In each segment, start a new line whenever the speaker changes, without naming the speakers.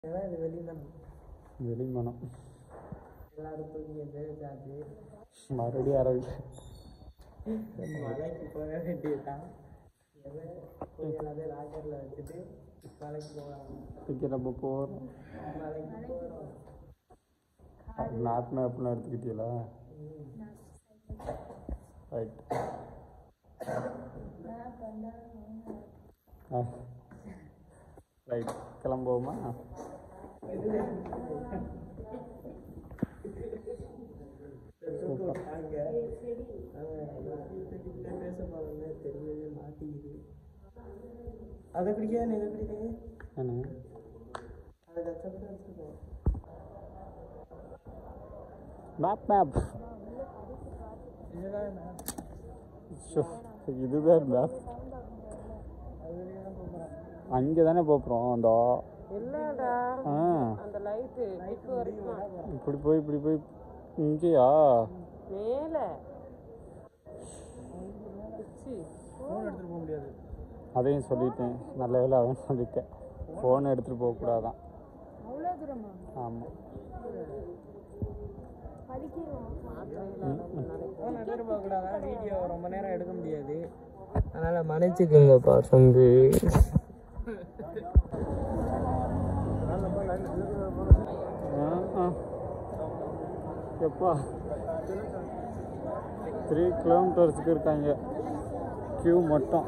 ஏன்னா இது வெளிமணம்
வெளிமணம்
எல்லாரும் தூங்கியது ஜாதி
மறுபடியும் ஆரம்பிச்சு
மலைக்கு போக வேண்டியதுதான் எதை போய் எல்லாத்தையும் லாக்கரில் வச்சுட்டு மலைக்கு போகலாம்
டிக்கெட் நம்ம போகிறோம்
மலைக்கு போகிறோம்
மேப் மேப்லாம் எடுத்துக்கிட்டீங்களா ரைட் ரைட் கிளம்புவோமா
அங்க பேச போகிறோம்னு தெரியவே மாட்டேங்குது அதை குடிக்க இதை குடிக்க
என்ன
அதை கஷ்டப்பட்டு வச்சுருக்கோம்
மேப் மேப்
இதுதான் நான்
ஷோ இதுதான் மேப்
அதுலேயே தான் போகிறேன்
அங்கே தானே போகிறோம் அந்த
இல்லைடா
ஆ
அந்த லைட்டு லைட்டு வரைக்கும்
இப்படி போய் இப்படி போய் இங்கேயா
மேலே உச்சி ஃபோன் எடுத்துகிட்டு போக முடியாது
அதையும் சொல்லிட்டேன் நல்ல வேலை அவன் சொல்லிட்டேன் ஃபோன் எடுத்துகிட்டு போகக்கூடாதான்
அவ்வளோ தூரமா
ஆமாம்
படிக்கிறோம்
ஃபோன் எடுத்துகிட்டு போகக்கூடாது வீடியோ ரொம்ப நேரம் எடுக்க முடியாது அதனால் மன்னிச்சுக்குங்கப்பா தம்பி
எப்பா த்ரீ கிலோமீட்டர்ஸுக்கு இருக்காங்க க்யூ மட்டும்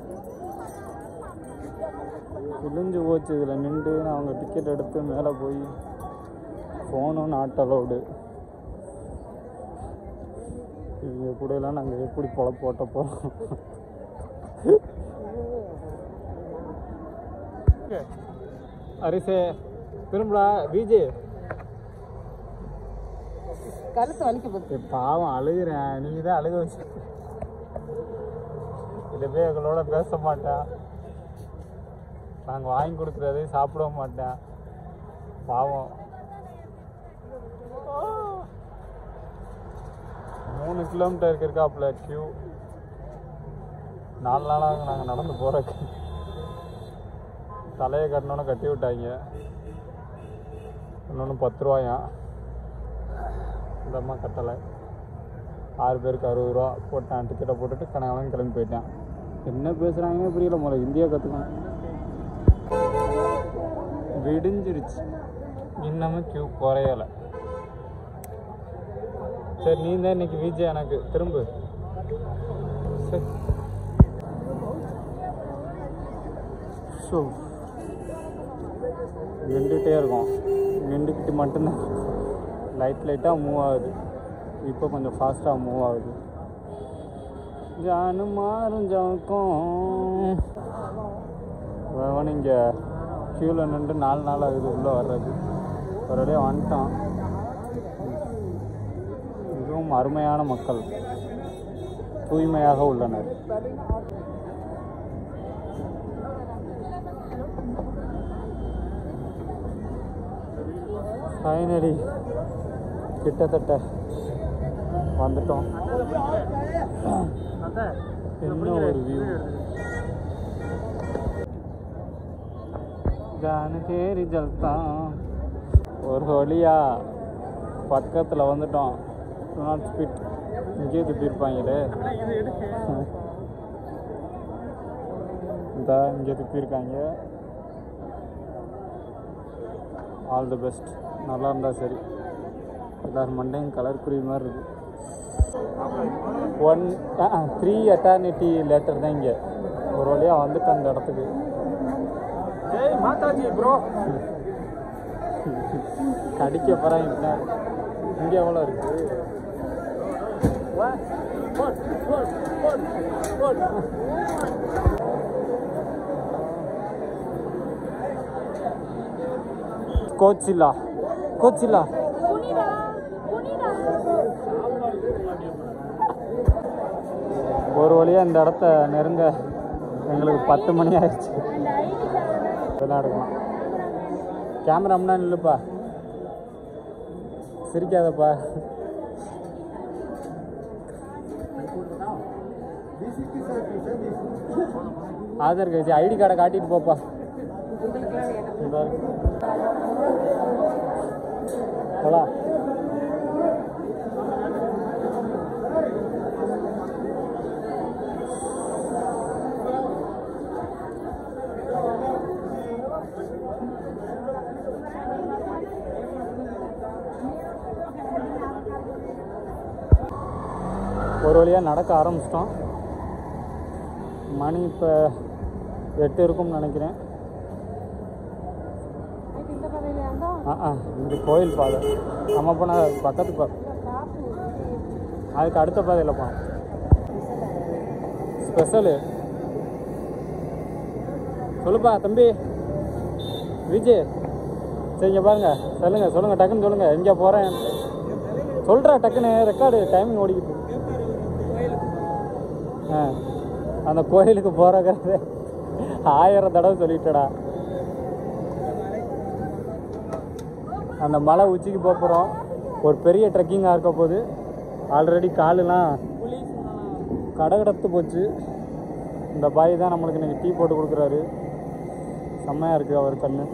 கிழிஞ்சு போச்சு இதில் நின்று அவங்க டிக்கெட் எடுத்து மேலே போய் ஃபோனும் நாட் அலௌடு இவங்க கூட எல்லாம் நாங்கள் எப்படி பொழப்பு ஓட்ட போகிறோம் அரிசே திரும்பலா விஜி
கருத்து வலிக்க போகுது
ஏய், பாவம் அழுகிறேன் நீங்க தான் அழுக வச்சு இதுவே எங்களோட பேச மாட்டேன் நாங்கள் வாங்கி கொடுக்குறதையும் சாப்பிட மாட்டேன் பாவம் மூணு கிலோமீட்டருக்கு இருக்காப்புல கியூ நாலு நாளாக நாங்கள் நடந்து போகிறக்கு தலையை கட்டணுன்னு கட்டி விட்டாங்க இன்னொன்று பத்து ரூபாயாம் இந்த அம்மா கட்டலை ஆறு பேருக்கு அறுபது ரூபா போட்டேன் டிக்கெட்டை போட்டுட்டு கனகாலம் கிளம்பி போயிட்டேன் என்ன பேசுகிறாங்கன்னு புரியல முதல்ல இந்தியா கற்றுக்கணும் விடிஞ்சிருச்சு இன்னமும் கியூ குறையலை சரி நீ தான் இன்னைக்கு விஜய் எனக்கு திரும்ப சரி ஸோ நின்றுட்டே இருக்கோம் நின்றுக்கிட்டு மட்டும்தான் லைட் லைட்டாக மூவ் ஆகுது இப்போ கொஞ்சம் ஃபாஸ்ட்டாக மூவ் ஆகுது ஜானு மாறும் ஜாக்கும் அவன் இங்கே க்யூவில் நின்று நாலு நாள் ஆகுது உள்ளே வர்றது ஒரு வழியாக வந்துட்டான் மிகவும் அருமையான மக்கள் தூய்மையாக உள்ளனர் ஃபைனலி கிட்டத்தட்ட வந்துட்டோம் என்ன ஒரு வியூ ஜானகேரி ஜல்தான் ஒரு வழியா பக்கத்தில் வந்துட்டோம் நாட் ஸ்பீட் இங்கேயே துப்பியிருப்பாங்களே இந்த இங்கே துப்பியிருக்காங்க ஆல் தி பெஸ்ட் நல்லா இருந்தால் சரி எல்லார் மண்டையும் கலர் குறி மாதிரி இருக்கு ஒன் த்ரீ எட்டர்னிட்டி லேட்டர் தான் இங்கே ஒரு வழியாக வந்துட்டு அந்த இடத்துக்கு ஜெய் மாதாஜி ப்ரோ கடிக்க போகிறாங்க இங்கே எவ்வளோ இருக்கு கோச்சில்லா கோச்சில்லா
புனிதா புனிதா
ஒரு வழியாக இந்த இடத்த நெருங்க எங்களுக்கு பத்து மணி ஆயிடுச்சு
அந்த ஐடி கார்டு
இதெல்லாம் எடுக்கலாம் கேமரா முன்னாடி நில்லுப்பா சிரிக்காதப்பா ஆதார் கார்டு ஐடி கார்டை காட்டிட்டு போப்பா
உங்களுக்குலாம்
இதா இருக்கு. போலாம் ஒரு வழியாக நடக்க ஆரம்பிச்சிட்டோம் மணி இப்போ எட்டு இருக்கும்னு நினைக்கிறேன்
இந்த கதையில இருந்தா
ஆ ஆ இந்த கோயில் பாதை நம்ம போனால் பக்கத்து பா அதுக்கு அடுத்த பாதையில் போனோம் ஸ்பெஷலு சொல்லுப்பா தம்பி விஜய் சரி இங்கே பாருங்க சொல்லுங்க சொல்லுங்க டக்குன்னு சொல்லுங்க எங்கே போகிறேன் சொல்கிறா டக்குன்னு ரெக்கார்டு டைமிங் ஓடிக்கிட்டு இருக்கு. ஆ அந்த கோயிலுக்கு போகிறக்கிறது ஆயிரம் தடவை சொல்லிட்டடா அந்த மலை உச்சிக்கு போக போகிறோம் ஒரு பெரிய ட்ரெக்கிங்காக இருக்க போது ஆல்ரெடி காலெல்லாம் கடகடத்து போச்சு இந்த பாய் தான் நம்மளுக்கு இன்னைக்கு டீ போட்டு கொடுக்குறாரு செம்மையாக இருக்குது அவர் கண்ணு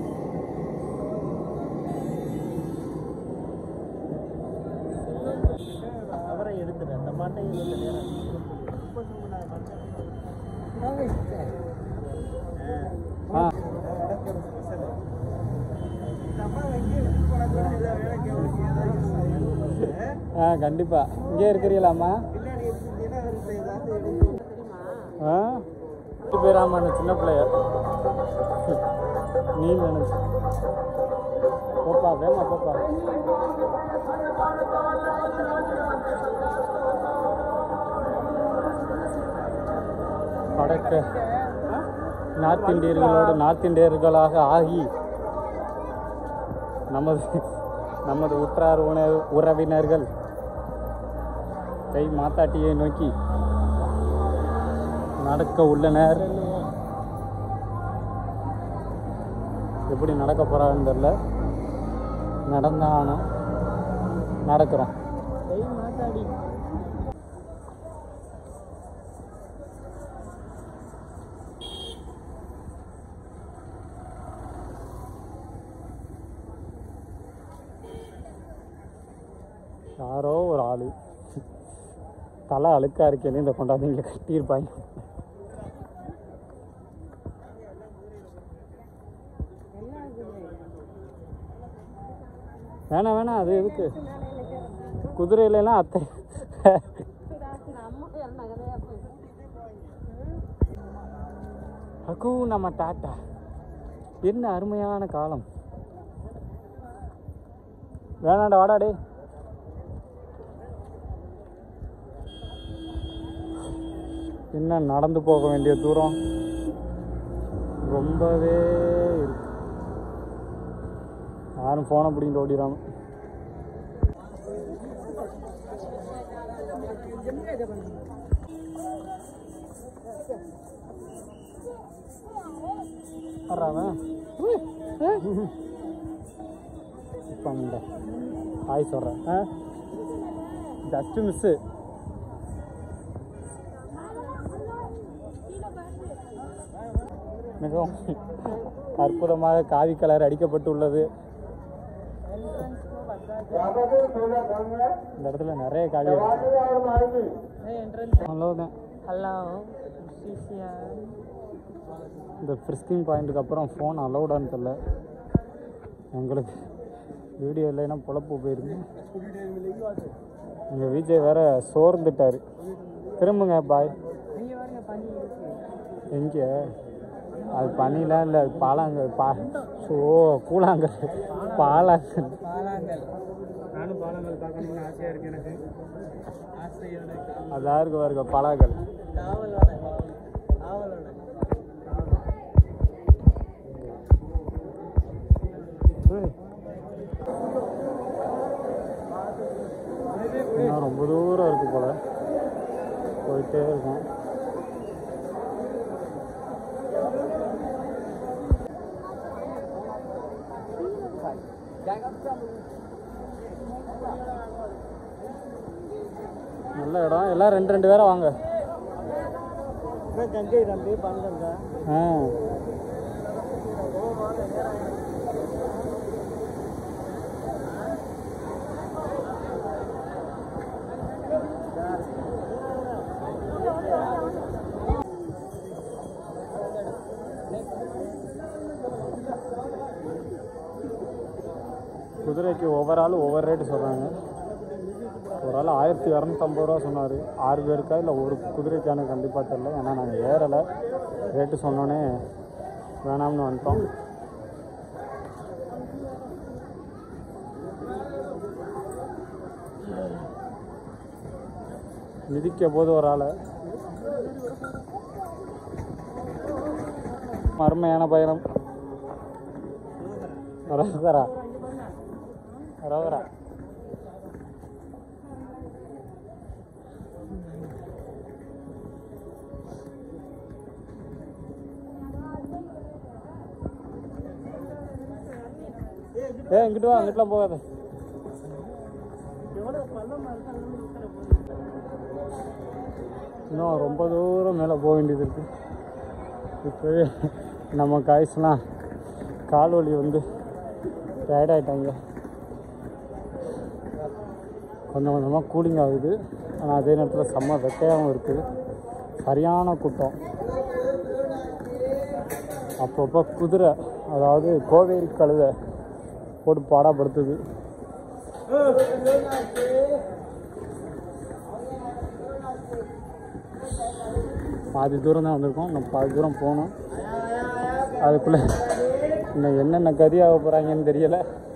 அவரை எடுத்துரு அந்த மாட்டை
ஆ ஆ கண்டிப்பாக இங்கே இருக்கிறீங்களாம்மா ஆ பேராம அந்த சின்ன பிள்ளைய நீ நினைச்சு போப்பா வேமா போப்பா வடக்கு நார்த் இந்தியர்களோடு நார்த் இந்தியர்களாக ஆகி நமது நமது உற்றார் உண உறவினர்கள் கை மாத்தாட்டியை நோக்கி நடக்க உள்ளனர் எப்படி நடக்க போறாங்கன்னு தெரியல நடந்தானும் நடக்கிறோம்
கை மாத்தாடி
யாரோ ஒரு ஆள் தலை அழுக்கா இருக்கேன்னு இந்த கொண்டாந்து இங்கே கட்டியிருப்பாங்க வேணாம் வேணாம் அது எதுக்கு குதிரையிலலாம் அத்தை அகு நம்ம டாட்டா என்ன அருமையான காலம் வேணாண்டா வாடா டேய் என்ன நடந்து போக வேண்டிய தூரம் ரொம்பவே இருக்கு யாரும் ஃபோனை பிடிங்கிட்டு ஓடிடுறாங்க வர்றாங்க இப்போ இந்த ஹாய் சொல்கிறேன் ஆ ஜஸ்ட்டு மிஸ்ஸு மிகவும் அற்புதமாக காவி கலர் அடிக்கப்பட்டுள்ளது இந்த இடத்துல நிறைய காவி அவ்வளோதான்
ஹலோ
இந்த ஃப்ரிஸ்கிங் பாயிண்ட்டுக்கு அப்புறம் ஃபோன் அலௌடான்னு தெரில எங்களுக்கு வீடியோ இல்லைன்னா பொழப்பு போயிருக்கு எங்கள் விஜய் வேற சோர்ந்துட்டார் திரும்புங்க பாய்
நீங்க பாருங்க பனி இருக்கு
எங்கே அது பனிலாம் இல்லை அது பாலாங்கல் பா ஸோ கூழாங்கல் பாலாங்கல்
பாலாங்கல் நானும் பாலாங்கல் பார்க்கணும்னு ஆசையா இருக்கு எனக்கு ஆசையோட
அதான் இருக்கு பாருங்க பலாங்கல்
காவலோட காவலோட
இன்னும் ரொம்ப தூரம் இருக்கு போல போயிட்டே இருக்கும் நல்ல இடம் எல்லாம் ரெண்டு ரெண்டு பேரும் வாங்க
கங்கை தம்பி பண்றேங்க
ஆ குதிரைக்கு ஒவ்வொரு ஆள் ஒவ்வொரு ரேட்டு சொல்கிறாங்க ஒரு ஆள் ஆயிரத்தி இரநூத்தம்பது ரூபா சொன்னார் ஆறு பேருக்கா இல்லை ஒரு குதிரைக்கான கண்டிப்பாக தெரில ஏன்னா நாங்கள் ஏறலை ரேட்டு சொன்னோன்னே வேணாம்னு வந்துட்டோம் மிதிக்க போது ஒரு ஆளை அருமையான பயணம் ரோகரா ரோகரா ஏ இங்கிட்டு வா அங்கிட்டுலாம் போகாத இன்னும் ரொம்ப தூரம் மேலே போக வேண்டியது இருக்கு இப்போவே நம்ம காய்ஸ்லாம் கால் வலி வந்து டயர்ட் ஆகிட்டாங்க கொஞ்சம் கொஞ்சமாக கூலிங் ஆகுது ஆனால் அதே நேரத்தில் செம்ம வெக்கையாகவும் இருக்குது சரியான கூட்டம் அப்பப்போ குதிரை அதாவது கோவேரி கழுதை போட்டு பாடப்படுத்துது பாதி தூரம் தான் வந்திருக்கோம் நம்ம பாதி தூரம் போகணும் அதுக்குள்ளே இன்னும் என்னென்ன கதி ஆக போகிறாங்கன்னு தெரியல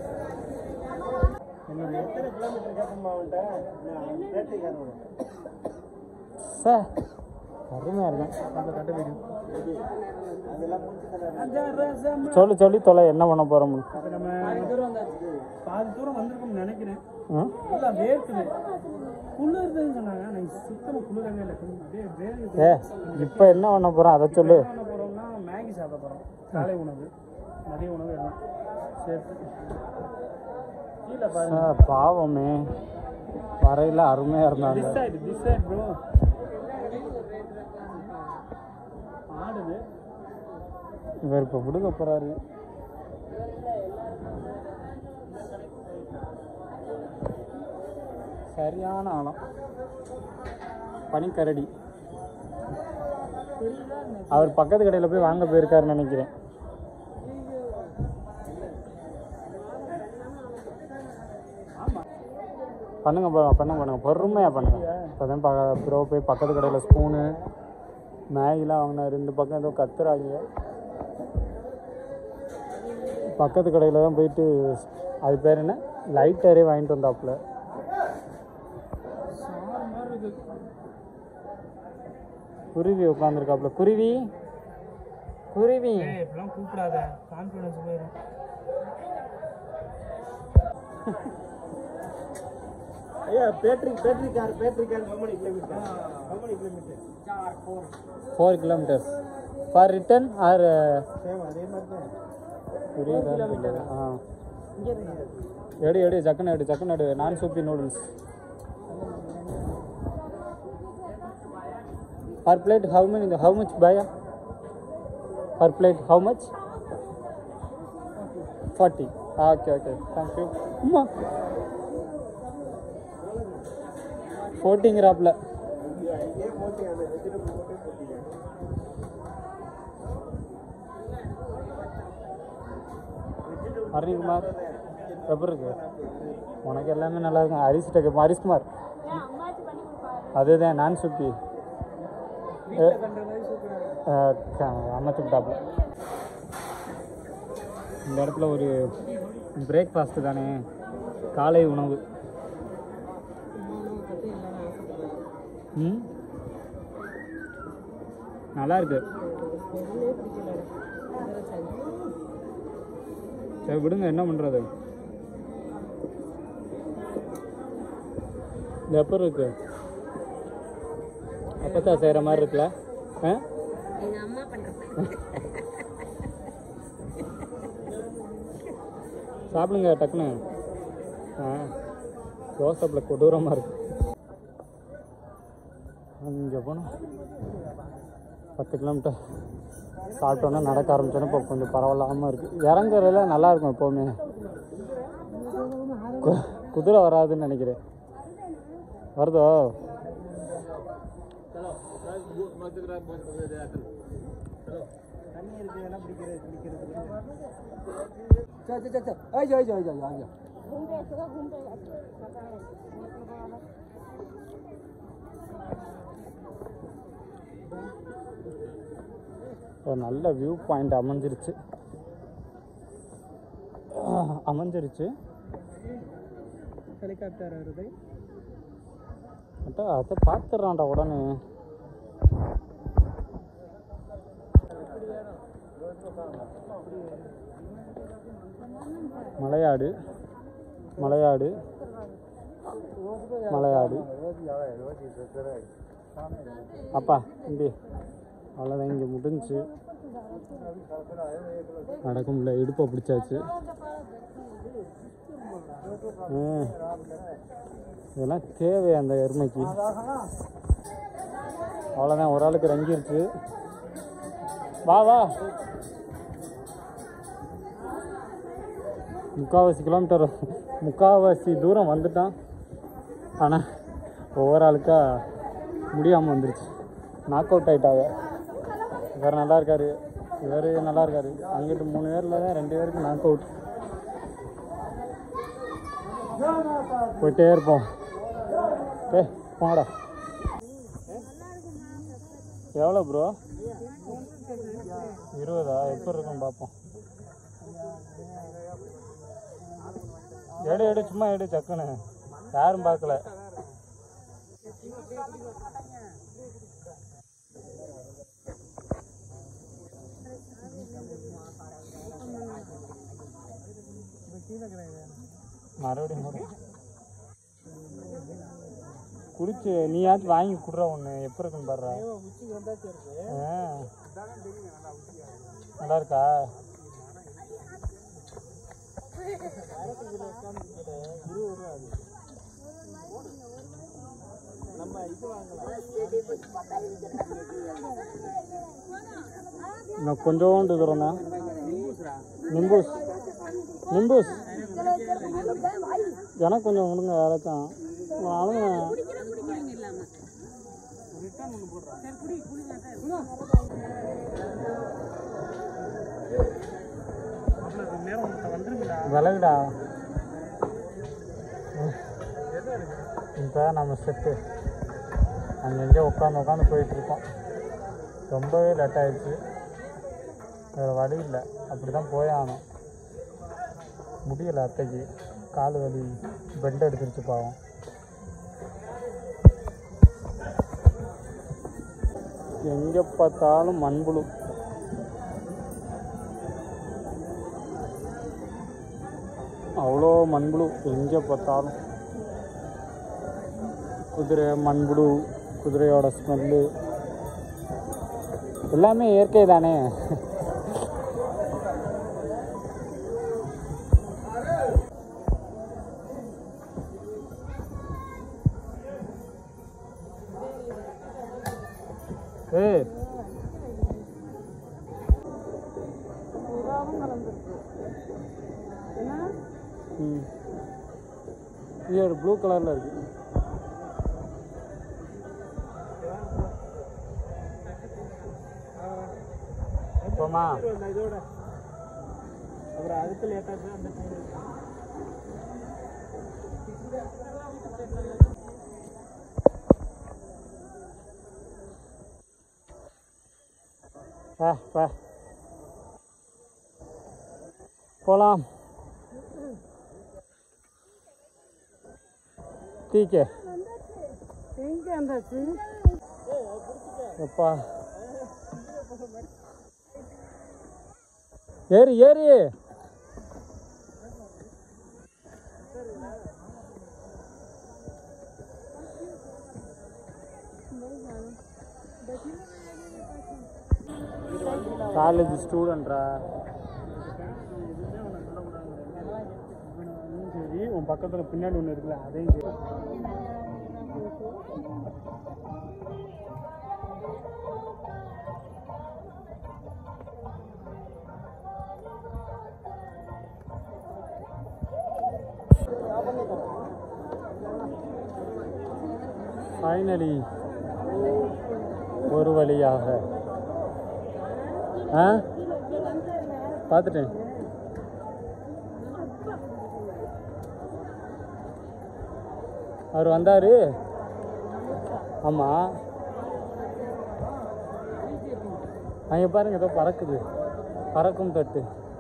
சார் அருமையாக இருக்கும் சொல்லி சொல்லி தொலை என்ன பண்ண போகிறோம்
பாதி தூரம் வந்தாச்சு பாதி தூரம் வந்திருக்கும்னு நினைக்கிறேன் எல்லாம் வேர்க்குது குளிர்துன்னு சொன்னாங்க நான் சுத்தமாக குளிரவே இல்லை அப்படியே வேர்க்குது
ஏ இப்போ என்ன பண்ண போகிறோம் அதை சொல்லு
என்ன பண்ண போகிறோம்னா மேகி சாப்பிட போகிறோம் காலை உணவு மதிய உணவு எல்லாம் சேர்த்து கீழே பாருங்க
சார் பாவமே வரையில் அருமையாக இருந்தாங்க
this side this side bro ஆடுது
இவர் இப்போ விடுக்க போகிறாரு சரியான ஆழம் பனிக்கரடி அவர் பக்கத்து கடையில் போய் வாங்க போயிருக்காருன்னு நினைக்கிறேன் பண்ணுங்க bro, பண்ணுங்க பண்ணுங்க பொறுமையாக பண்ணுங்க இப்போ தான் ப்ரோ போய் பக்கத்து கடையில் ஸ்பூனு மேகிலாம் வாங்கினா ரெண்டு பக்கம் ஏதோ கத்துறாங்க பக்கத்து கடையில் தான் போயிட்டு அது பேர் என்ன லைட்டரே வாங்கிட்டு வந்தாப்புல
சாறு மாதிரி இருக்கு
குருவி உட்காந்துருக்காப்புல குருவி குருவி
ஏய் இப்பெல்லாம் கூப்பிடாத கான்ஃபிடன்ஸ் போயிடும் ஐயா battery battery car battery car company kilometre company kilometre sir four
four kilometres for return or
same அதே மாதிரி தான்
புரியுதா ஆ
இங்கே இருக்கு
எடு எடு ஜக்குன்னு எடு ஜக்குன்னு எடு நான் soupy noodles per plate how many how much paya per plate how much forty okay okay thank you அம்மா ஃபோர்ட்டிங்கிறாப்புல ஹரிகுமார் எப்படி இருக்கு உனக்கு எல்லாமே நல்லா இருக்கும் ஹரிஷ்ட கேட்போம் ஹரிஷ்குமார்
அம்மாச்சி பண்ணி கொடுப்பாரு
அதுதான் நான் சுப்பி
வீட்டில் பண்ணுற மாதிரி சூப்பராக
அமைச்சுட்டாப்புல இந்த இடத்துல ஒரு பிரேக்ஃபாஸ்ட் தானே காலை உணவு ம் நல்லா இருக்கு சரி விடுங்க என்ன பண்ணுறது இது எப்போ இருக்கு அப்பதான் செய்கிற மாதிரி இருக்குல்ல ஆ
எங்க அம்மா பண்றப்ப
சாப்பிடுங்க டக்குன்னு ஆ தோசைப்பில் கொடூரமாக இருக்கு இங்கே போனோம் பத்து கிலோமீட்டர் சாப்பிட்டோன்னா நடக்க ஆரம்பிச்சோன்னா இப்போ கொஞ்சம் பரவாயில்லாமல் இருக்குது இறங்குறதுல நல்லா இருக்கும் எப்போவுமே கு- குதிரை வராதுன்னு நினைக்கிறேன் வருதோ
தண்ணி இருக்கு வேணா பிடிக்கிறது பிடிக்கிறது சரி சரி சரி ஐயோ ஐயோ ஐயோ ஐயோ
घूमते सुबह घूमते
ஒரு நல்ல வியூ பாயிண்ட் அமைஞ்சிருச்சு ஆஹ், அமைஞ்சிருச்சு
ஹெலிகாப்டர் வருது
அட்டா அதை பார்த்துட்றான்டா உடனே மலையாடு மலையாடு மலையாடு அப்பா தம்பி அவ்வளோதான் இங்கே முடிஞ்சுச்சு நடக்க முடியல இடுப்பை பிடிச்சாச்சு ம் இதெல்லாம் தேவை அந்த எருமைக்கு அவ்வளோதான் ஒரு ஆளுக்கு ரங்கிருச்சு வா வா முக்கால்வாசி கிலோமீட்டர் முக்கால்வாசி தூரம் வந்துட்டான் ஆனால் ஒவ்வொரு ஆளுக்கா முடியாமல் வந்துருச்சு நாக் அவுட் ஆயிட்டாங்க இவர் நல்லா இருக்காரு இவர் நல்லா இருக்காரு அங்கிட்டு மூணு பேரில் தான் ரெண்டு பேருக்கு நாக் அவுட் போயிட்டே இருப்போம் ஏ போங்கடா எவ்வளோ ப்ரோ இருபதா எப்போ இருக்கும் பார்ப்போம் எடு எடு சும்மா எடு சக்குன்னு யாரும் பார்க்கல மறுபடியும் மறுபடியும் குடிச்சு நீயாச்சும் வாங்கி குடுற ஒன்று எப்போ இருக்குன்னு பாடுறா
உச்சிக்கு வந்தாச்சு இருக்கு
ஆ. நல்லா இருக்கா
இருபது ரூபா அது நம்ம இது வாங்கலாம்
இன்னும் கொஞ்சோண்டு தூரம் தான்
நிம்பூஸ்ரா
நிம்பூஸ் நிம்பூஸ் எனக்கு கொஞ்சம் கொடுங்க யாராச்சும் அழுங்க
ரிட்டர்ன் ஒன்று போடுறான் அவ்வளோ நேரம் ஒருத்தன் வந்துருக்குடா
விலகுடா இப்போ நம்ம ஸ்டெப்பு அங்கங்கே உட்காந்து உட்காந்து போயிட்டுருக்கோம் ரொம்பவே லேட் ஆயிடுச்சு வேறு வழி இல்லை அப்படி தான் போயாகணும் முடியலை அத்தைக்கு கால் வலி பெண்ட் எடுத்துருச்சு பாவம் எங்கே பார்த்தாலும் மண்புழு அவ்வளோ மண்புழு எங்கே பார்த்தாலும் குதிரை மண்புழு குதிரையோட ஸ்மெல்லு எல்லாமே இயற்கை தானே ஏய் ம் இது ஒரு ப்ளூ கலரில் இருக்கு போமா
அந்த இதோட அப்புறம் அதுக்கு லேட்டாக அந்த
வா வா போகலாம் டீக்கே
எங்கே வந்தாச்சு
எப்பா ஏறி ஏறி காலேஜ் ஸ்டூடெண்ட்ரா
சரி உன் பக்கத்தில் பின்னாடி ஒன்று இருக்குல்ல அதையும் சரி
ஃபைனலி ஒரு வழியாக ஆ பார்த்துட்டேன் அவர் வந்தார் ஆமாம் அங்கே பாருங்க ஏதோ பறக்குது பறக்கும் தட்டு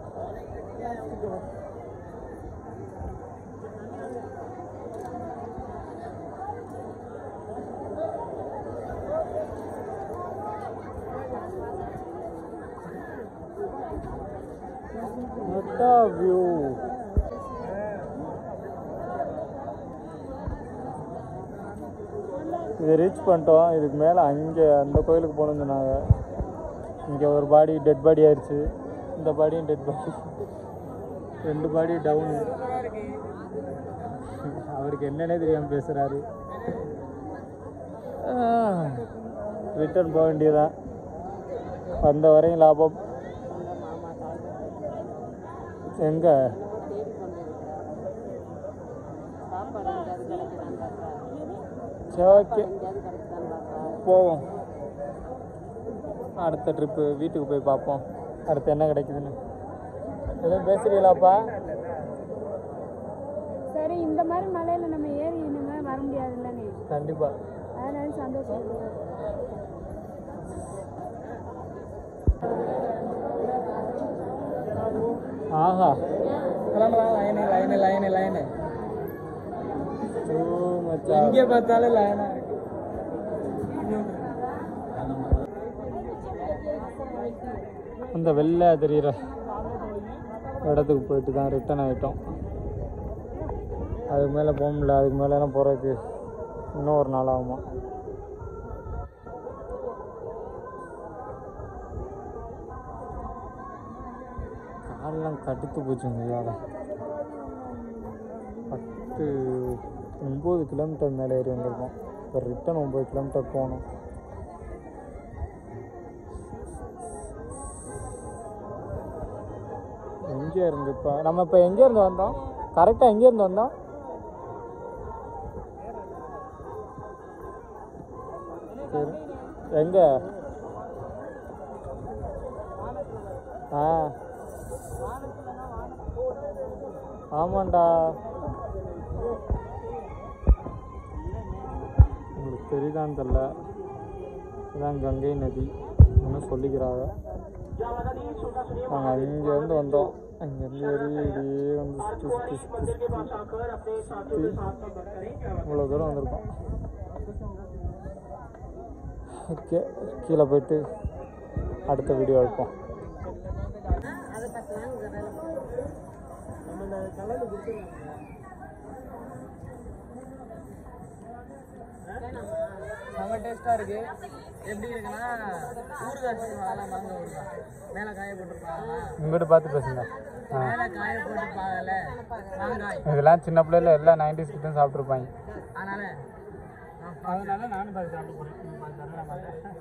வியூ இதை ரீச் பண்ணிட்டோம் இதுக்கு மேலே அங்கே அந்த கோயிலுக்கு போகணும்னு சொன்னாங்க இங்கே ஒரு பாடி டெட் பாடி ஆயிடுச்சு இந்த பாடியும் டெட் பாடி ரெண்டு பாடி டவுனு அவருக்கு என்னன்னே தெரியாமல் பேசுகிறாரு ரிட்டர்ன் போக வேண்டியதுதான் வந்த வரையும் லாபம் எங்க சரி ஓகே போவோம் அடுத்த ட்ரிப்பு வீட்டுக்கு போய் பார்ப்போம் அடுத்து என்ன கிடைக்குதுன்னு எதுவும் பேசுறீங்களாப்பா
சரி இந்த மாதிரி மலையில நம்ம ஏறி இனிமே வர முடியாதுல்லண்ணே
கண்டிப்பாக
அதனால சந்தோஷம்
ஆஹா
லைனு லைனு லைனு லைனு
ஓ மச்சான்
எங்கே பார்த்தாலும் லைனா இருக்கு
அந்த வெள்ளை தெரிகிற இடத்துக்கு போயிட்டு தான் ரிட்டர்ன் ஆகிட்டோம் அதுக்கு மேலே போக முடியல அதுக்கு மேலெலாம் போகிறதுக்கு இன்னும் ஒரு நாள் ஆகுமா காலெல்லாம் கடுத்து போச்சுங்க ஐயால பத்து ஒம்பது கிலோமீட்டர் மேலே ஏறி வந்திருக்கோம் இப்போ ரிட்டன் ஒம்பது கிலோமீட்டர் போகணும் எங்கே இருந்து இப்போ நம்ம இப்போ எங்கே இருந்து வந்தோம் கரெக்டாக எங்கே இருந்து வந்தோம் சரி எங்கே ஆ ஆமாண்டா உங்களுக்கு தெரியுதான்னு தெரில இதான் கங்கை நதி இன்னும் சொல்லிக்கிறாங்க நாங்கள் அங்கேருந்து வந்தோம் அங்கேருந்து ஏறி இப்படியே வந்து சுற்றி சுற்றி சுற்றி சுற்றி இவ்வளோ தூரம் வந்திருக்கோம் ஓகே கீழே போயிட்டு அடுத்த வீடியோ எடுப்போம்
செம்ம டேஸ்ட்டாக இருக்கு எப்படி இருக்குன்னா ஊறுகாய் வச்சுருவாங்கல்ல மாங்காய் ஊறுகாய் மேலே காய போட்டுருப்பாங்க
இங்கிட்டு பார்த்து பேசுங்க ஆ
மேலே காய போட்டுருப்பாங்கல்ல மாங்காய்
இதெல்லாம் சின்ன பிள்ளைல எல்லாம் நைன்டிஸ் கிட்டும் சாப்பிட்ருப்பாங்க
அதனால அதனால நானும் பார்த்து சாப்பிட்டு போகிறேன்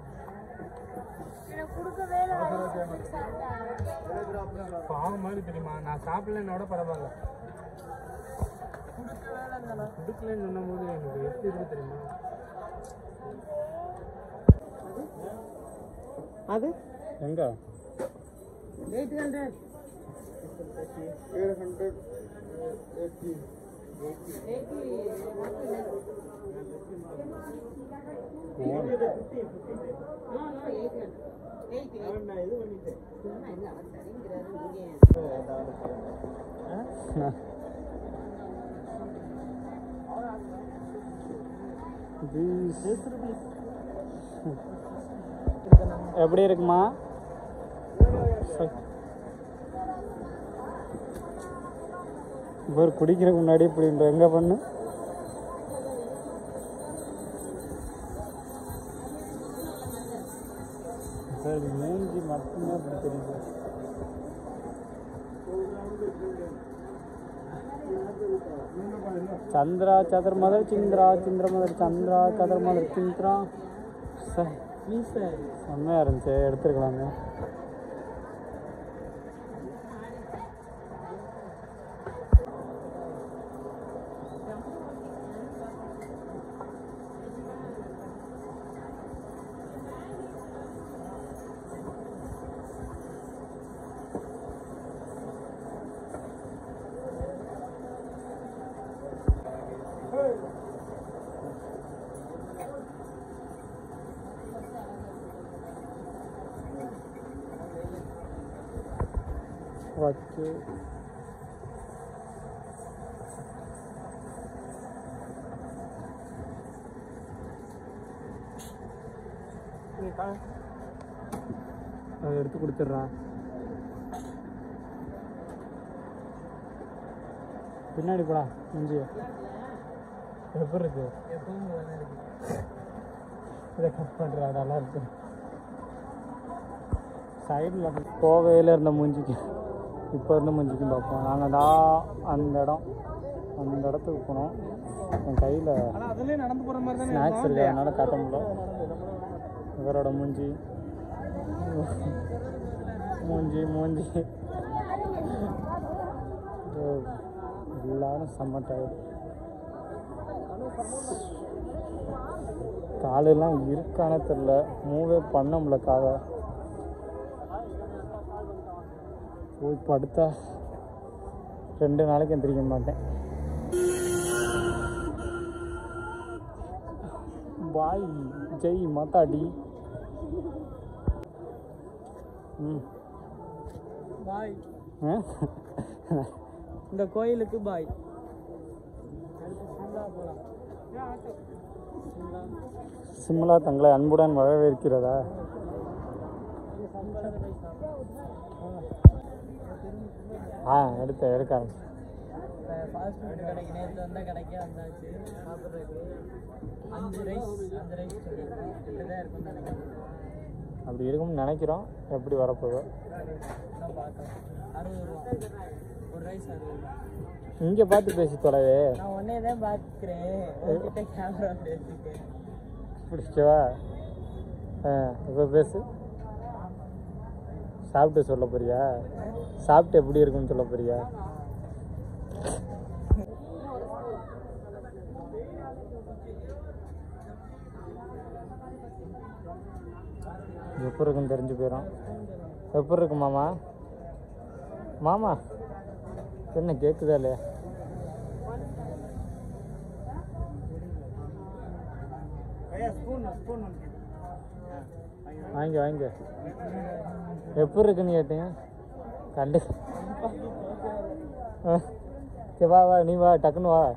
பாவம் மாதிரி தெரியுமா நான் சாப்பிடலன்னோட பரவாயில்ல கொடுக்கலன்னு சொன்னும்போது எனக்கு எப்படி இருக்கு தெரியுமா அது
எங்க
எயிட் ஹண்ட்ரட்
எப்படி இருக்குமா சரி. இவர் குடிக்கிறதுக்கு முன்னாடி இப்படி எங்க பண்ணு சார் மூஞ்சி மட்டுமே அப்படி தெரியுது சந்திரா சதுர மதர் சிந்திரா சிந்திர மதர் சந்திரா சதுர மதர் சிந்திரா சார் செம்மையாக இருந்துச்சு எடுத்துருக்கலாங்க ஓகே அதை எடுத்து கொடுத்துட்றான் பின்னாடி போடா நெஞ்சு எப்படி இருக்கு இதை கட் பண்ணுறா நல்லா இருக்கு சைடில் கோவையில் இருந்த மூஞ்சிக்கு இப்போ இருந்த மூஞ்சிக்கும் பார்ப்போம் நாங்கள் தான் அந்த இடம் அந்த இடத்துக்கு போனோம் என் கையில்
ஆனா அதுலயே நடந்து போற மாதிரி தானே
ஸ்நாக்ஸ் இருக்கு அதனால காட்ட முடியல இவரோட மூஞ்சி மூஞ்சி மூஞ்சி ஐயோ, எல்லாரும் செம்ம டயர்ட் காலெல்லாம் இருக்கானே தெரில மூவே பண்ண முடியல காலை போய் படுத்தா ரெண்டு நாளைக்கு எந்திரிக்க மாட்டேன் பாய் ஜெய் மாதாடி ம்
பாய்
ஆ?
இந்த கோயிலுக்கு பாய்
சிம்லா தங்களை அன்புடன் வரவேற்கிறதா ஆ எடுத்த எடுக்க ஆரம்பிச்சு
ஃபாஸ்ட் ஃபுட் கடைக்கு நேற்று வந்த கடைக்கே வந்தாச்சு சாப்பிட்றதுக்கு அஞ்சு ரைஸ் அஞ்சு ரைஸ் சொல்லியிருக்கோம் தான் இருக்கும்னு நினைக்கிறேன்
அப்படி இருக்கும்னு நினைக்கிறோம் எப்படி வரப்போதோ
நான் பார்க்கலாம் அறுபது ரூபா ஒரு ரைஸ் அறுபது ரூபா
இங்கே பார்த்து பேசி தொலைவே
நான் உன்னே தான் பார்க்குறேன் உங்ககிட்ட கேமரா பேசிட்டேன்
பிடிச்சவா ஆ இப்போ பேசு சாப்பிட்டு சொல்ல போறியா சாப்பிட்டு எப்படி இருக்குன்னு சொல்ல போறியா எப்படி இருக்குன்னு தெரிஞ்சு போயிடும் எப்படி இருக்கு மாமா மாமா என்ன கேட்குதா இல்லையா
ஸ்பூன் ஸ்பூன்
வாங்க வாங்க எப்படி இருக்குன்னு கேட்டேன் கண்டு ஆ. சரி வா வா நீ வா டக்குன்னு வா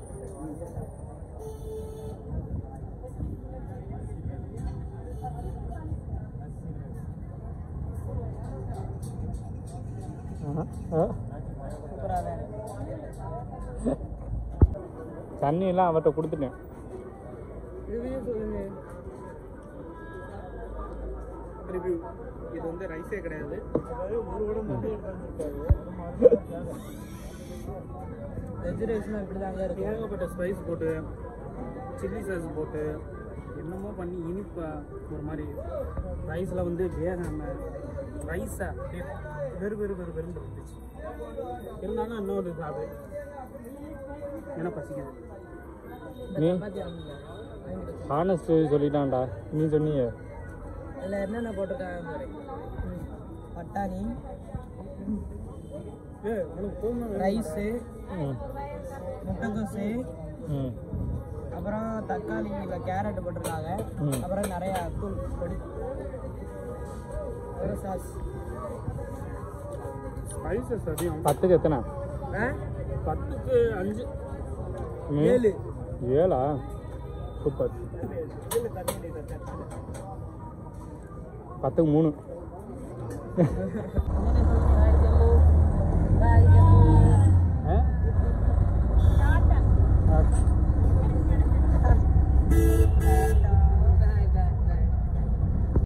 ஆ, ஆ.
சூப்பராக தான்
தண்ணி எல்லாம் அவர்கிட்ட கொடுத்துட்டேன்
ரிவ்யூ சொல்லுங்க ரிவ்யூ இது வந்து ரைஸே கிடையாது ஒரு உடம்பு வந்து வெஜ் ரைஸ்னால் இப்படி தாங்க இருக்கு ஏகப்பட்ட ஸ்பைஸ் போட்டு சில்லி சாஸ் போட்டு என்னமோ பண்ணி இனிப்பா ஒரு மாதிரி ரைஸில் வந்து வேகாமல் ரைஸை அப்படியே வெறு வெறு வெறு வெறுன்னு இருந்துச்சு இருந்தாலும் இன்னொரு சாப்பிடு ஏன்னா பசிக்குது
நீ ஆனஸ்ட் சொல்லிட்டான்டா நீ சொன்னியே
இதில் என்னென்ன போட்டிருக்காங்க பாரு பட்டாணி ரைஸு
ம்
முட்டைக்கோசு
ம்
அப்புறம் தக்காளி இல்லை கேரட் போட்டிருக்காங்க
ம்.
அப்புறம் நிறையா தூள் பொடி அப்புறம் சாஸ் ஸ்பைசஸ் அதிகம்
பத்துக்கு எத்தனை
பத்துக்கு அஞ்சு
ம்.
ஏழு
ஏழா சூப்பர் பத்துக்கு மூணு
என்னென்ன சொல்லுங்க